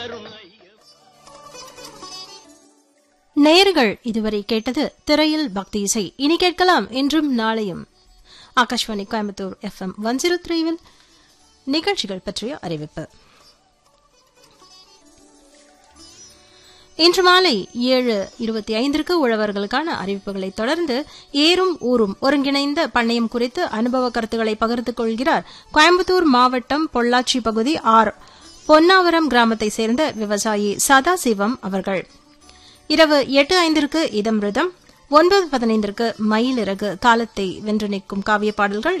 நேயர்கள் இதுவரை கேட்டது திரையில் பக்தி இசை இனி கேட்கலாம் இன்றும் நாளையும் Akashvani Coimbatore FM one zero த்ரீவில் நிகழ்ச்சிகள் பற்றிய அறிவிப்பு இன்று மாலை ஏழு இருபத்தி ஐந்திற்கு உழவர்களுக்கான அறிவிப்புகளை தொடர்ந்து ஏறும் ஊரும் ஒருங்கிணைந்த பண்ணையம் குறித்து அனுபவ கருத்துக்களை பகிர்ந்து கொள்கிறார் கோயம்புத்தூர் மாவட்டம் பொள்ளாச்சி பகுதி ஆர் பொன்னாவரம் கிராமத்தைச் சேர்ந்த விவசாயி சதாசிவம் அவர்கள் இரவு எட்டு ஐந்திற்கு இதம்ருதம் ஒன்பது பதினைந்திற்கு மயிலிறகு காலத்தை வென்று நிற்கும் காவிய பாடல்கள்